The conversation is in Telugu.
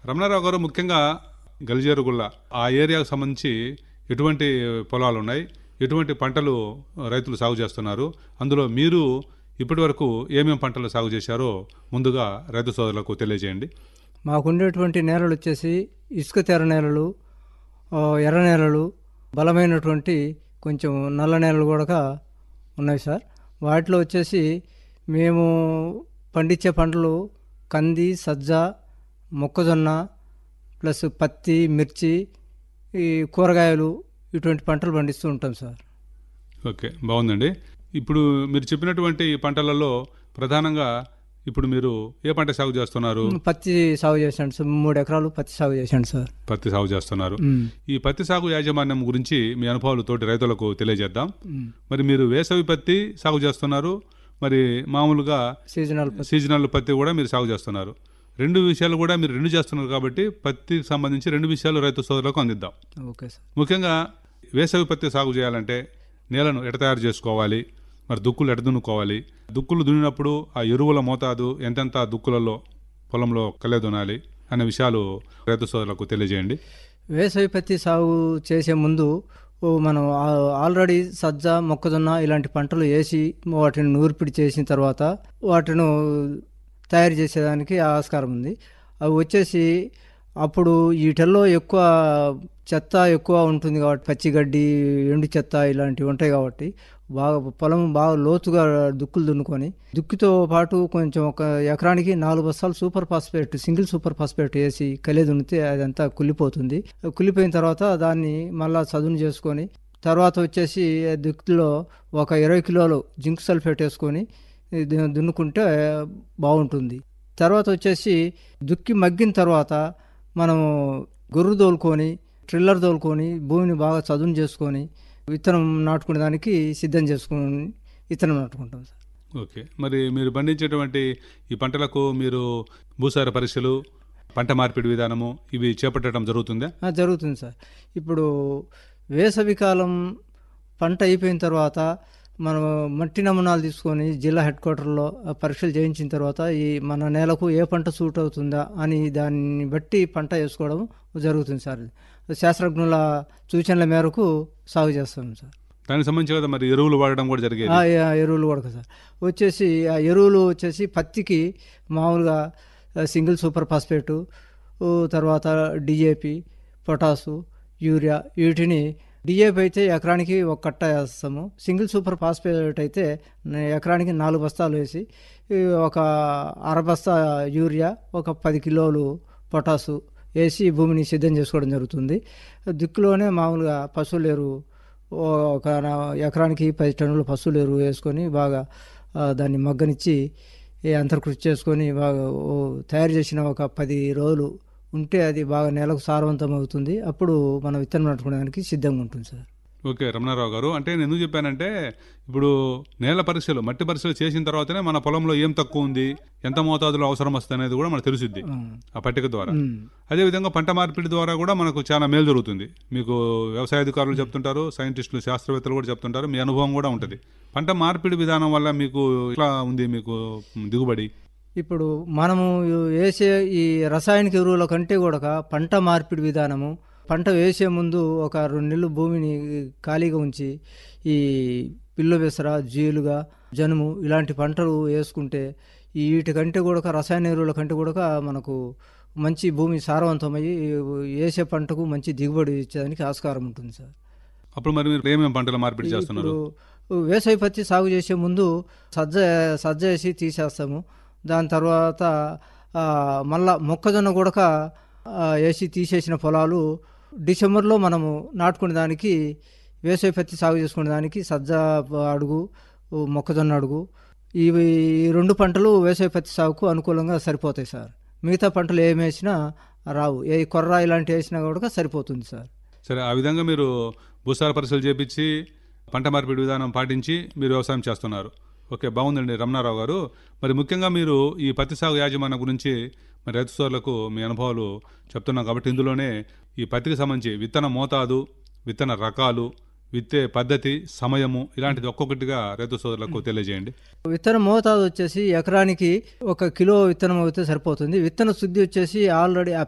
రమణారావు గారు ముఖ్యంగా గలిజేరుగుళ్ళ ఆ ఏరియాకు సంబంధించి ఎటువంటి పొలాలు ఉన్నాయి ఎటువంటి పంటలు రైతులు సాగు చేస్తున్నారు అందులో మీరు ఇప్పటి వరకు ఏమేం పంటలు సాగు చేశారో ముందుగా రైతు సోదరులకు తెలియజేయండి మాకు ఉండేటువంటి నేలలు వచ్చేసి ఇసుక తెర నేలలు ఆ, ఎర్ర నేలలు బలమైనటువంటి కొంచెం నల్ల నేలలు కూడా ఉన్నాయి సార్ వాటిలో వచ్చేసి మేము పండించే పంటలు కంది సజ్జ మొక్కజొన్న ప్లస్ పత్తి మిర్చి ఈ కూరగాయలు ఇటువంటి పంటలు పండిస్తూ ఉంటాం సార్ ఓకే బాగుందండి ఇప్పుడు మీరు చెప్పినటువంటి ఈ పంటలలో ప్రధానంగా ఇప్పుడు మీరు ఏ పంట సాగు చేస్తున్నారు పత్తి సాగు చేశాను సార్ మూడు ఎకరాలు పత్తి సాగు చేశాను సార్ పత్తి సాగు చేస్తున్నారు ఉమ్, ఈ పత్తి సాగు యాజమాన్యం గురించి మీ అనుభవాలు తోటి రైతులకు తెలియజేద్దాం ఉమ్. మరి మీరు వేసవి పత్తి సాగు చేస్తున్నారు మరి మామూలుగా సీజనల్ పత్తి సీజనల్ పత్తి కూడా మీరు సాగు చేస్తున్నారు రెండు విషయాలు కూడా మీరు రెండు చేస్తున్నారు కాబట్టి పత్తికి సంబంధించి రెండు విషయాలు రైతు సోదరులకు అందిద్దాం ఓకే సార్ ముఖ్యంగా వేసవి పత్తి సాగు చేయాలంటే నేలను ఎట తయారు చేసుకోవాలి మరి దుక్కులు ఎట దున్నుకోవాలి దుక్కులు దున్నినప్పుడు ఆ ఎరువుల మోతాదు ఎంతెంత దుక్కులలో పొలంలో కలే దునాలి అనే విషయాలు రైతు సోదరులకు తెలియజేయండి వేసవి పత్తి సాగు చేసే ముందు ఓ మనం ఆ- ఆల్రెడీ సజ్జ మొక్కజొన్న ఇలాంటి పంటలు వేసి వాటిని నూర్పిడి చేసిన తర్వాత వాటిని తయారు చేసేదానికి ఆస్కారం ఉంది అవి వచ్చేసి అప్పుడు వీటిల్లో ఎక్కువ చెత్త ఎక్కువ ఉంటుంది కాబట్టి పచ్చిగడ్డి ఎండు చెత్త ఇలాంటివి ఉంటాయి కాబట్టి బాగా పొలం బాగా లోతుగా దుక్కులు దున్నుకొని దుక్కితో పాటు కొంచెం ఒక ఎకరానికి నాలుగు బస్తాలు super phosphate single super phosphate వేసి కలే దున్నితే అదంతా కుళ్ళిపోతుంది కుళ్ళిపోయిన తర్వాత దాన్ని మళ్ళా చదును చేసుకొని తర్వాత వచ్చేసి దుక్కిలో ఒక ఇరవై కిలోలు జింక్ సల్ఫేట్ వేసుకొని ఇది దున్నుకుంటే బాగుంటుంది తర్వాత వచ్చేసి దుక్కి మగ్గిన తర్వాత మనం గొర్రు తోలుకొని ట్రిల్లర్ తోలుకొని భూమిని బాగా చదును చేసుకొని విత్తనం నాటుకునే దానికి సిద్ధం చేసుకొని విత్తనం నాటుకుంటాం సార్ ఓకే మరి మీరు పండించేటువంటి ఈ పంటలకు మీరు భూసార పరీక్షలు పంట మార్పిడి విధానము ఇవి చేపట్టడం జరుగుతుందా ఆ, జరుగుతుంది సార్ ఇప్పుడు వేసవికాలం పంట అయిపోయిన తర్వాత మనం మట్టి నమూనాలు తీసుకొని జిల్లా హెడ్ క్వార్టర్లో ఆ పరీక్షలు చేయించిన తర్వాత ఈ మన నేలకు ఏ పంట సూట్ అవుతుందా అని దాన్ని బట్టి పంట వేసుకోవడం జరుగుతుంది సార్ శాస్త్రజ్ఞుల సూచనల మేరకు సాగు చేస్తాం సార్ దానికి సంబంధించి కదా మరి ఎరువులు వాడడం కూడా జరిగేది ఆ, ఆ ఎరువులు కూడా సార్ వచ్చేసి ఆ ఎరువులు వచ్చేసి పత్తికి మామూలుగా ఆ, సింగిల్ సూపర్ ఫాస్ఫేటు ఊ, తర్వాత డిఏపి పొటాసు యూరియా వీటిని డిఏపి అయితే ఎకరానికి ఒక కట్ట వేస్తాము సింగిల్ సూపర్ ఫాస్ఫేట్ అయితే నే- ఎకరానికి నాలుగు బస్తాలు వేసి ఈ ఒక అర బస్తా యూరియా ఒక పది కిలోలు పొటాసు వేసి భూమిని సిద్ధం చేసుకోవడం జరుగుతుంది దిక్కులోనే మామూలుగా పశువుల ఎరువు ఒక నా- ఎకరానికి పది టన్నుల పశువుల ఎరువు వేసుకొని బాగా ఆ, దాన్ని మగ్గనిచ్చి ఈ అంతర్కృషి చేసుకొని బాగా ఓ తయారు చేసిన ఒక పది రోజులు ఉంటే అది బాగా నెలకు సారవంతం అవుతుంది అప్పుడు మనం విత్తనం నాటుకోవడానికి సిద్ధంగా ఉంటుంది సార్ ఓకే రమణారావు గారు అంటే నేను ఎందుకు చెప్పానంటే ఇప్పుడు నేల పరీక్షలు మట్టి పరీక్షలు చేసిన తర్వాతనే మన పొలంలో ఏం తక్కువ ఉంది ఎంత మోతాదులో అవసరం వస్తుంది అనేది కూడా మనకు తెలుసుద్ది ఆ, ఆ పట్టిక ద్వారా ఉమ్, అదేవిధంగా పంట మార్పిడి ద్వారా కూడా మనకు చాలా మేలు జరుగుతుంది మీకు వ్యవసాయ అధికారులు చెప్తుంటారు సైంటిస్టులు శాస్త్రవేత్తలు కూడా చెప్తుంటారు మీ అనుభవం కూడా ఉంటుంది పంట మార్పిడి విధానం వల్ల మీకు ఎట్లా ఉంది మీకు దిగుబడి ఇప్పుడు మనము వేసే ఈ రసాయనిక ఎరువుల కంటే కూడా పంట మార్పిడి విధానము పంట వేసే ముందు ఒక రెండు నెలలు భూమిని ఖాళీగా ఉంచి ఈ పిల్లు పెసర జీలుగా జనుము ఇలాంటి పంటలు వేసుకుంటే ఈ వీటికంటే కూడా రసాయన ఎరువుల కంటే కూడా మనకు మంచి భూమి సారవంతమయ్యి వేసే పంటకు మంచి దిగుబడి ఇచ్చేదానికి ఆస్కారం ఉంటుంది సార్ అప్పుడు మరి మీరు ఏమేమి పంటల మార్పిడి చేస్తున్నారు ఇప్పుడు వేసవి పత్తి సాగు చేసే ముందు సజ్జ సజ్జ వేసి తీసేస్తాము దాని తర్వాత ఆ, మళ్ళా మొక్కజొన్న కూడా వేసి తీసేసిన పొలాలు డిసెంబర్లో మనము నాటుకునే దానికి వేసవి పత్తి సాగు చేసుకునే దానికి సజ్జ అడుగు మొక్కజొన్న అడుగు ఇవి ఈ రెండు పంటలు వేసవి పత్తి సాగుకు అనుకూలంగా సరిపోతాయి సార్ మిగతా పంటలు ఏమి వేసినా రావు ఏ కొర్ర ఇలాంటివి వేసినా కూడా సరిపోతుంది సార్ సరే ఆ విధంగా మీరు భూసార పరీక్షలు చేపించి పంట మార్పిడి విధానం పాటించి మీరు వ్యవసాయం చేస్తున్నారు ఓకే బాగుందండి రమణారావు గారు మరి ముఖ్యంగా మీరు ఈ పత్తి సాగు యాజమాన్యం గురించి మరి రైతు సోదరులకు మీ అనుభవాలు చెప్తున్నాం కాబట్టి ఇందులోనే ఈ పత్తికి సంబంధించి విత్తన మోతాదు విత్తన రకాలు విత్తే పద్ధతి సమయము ఇలాంటిది ఒక్కొక్కటిగా రైతు సోదరులకు తెలియజేయండి విత్తనం మోతాదు వచ్చేసి ఎకరానికి ఒక కిలో విత్తనం అయితే సరిపోతుంది విత్తన శుద్ధి వచ్చేసి ఆల్రెడీ ఆ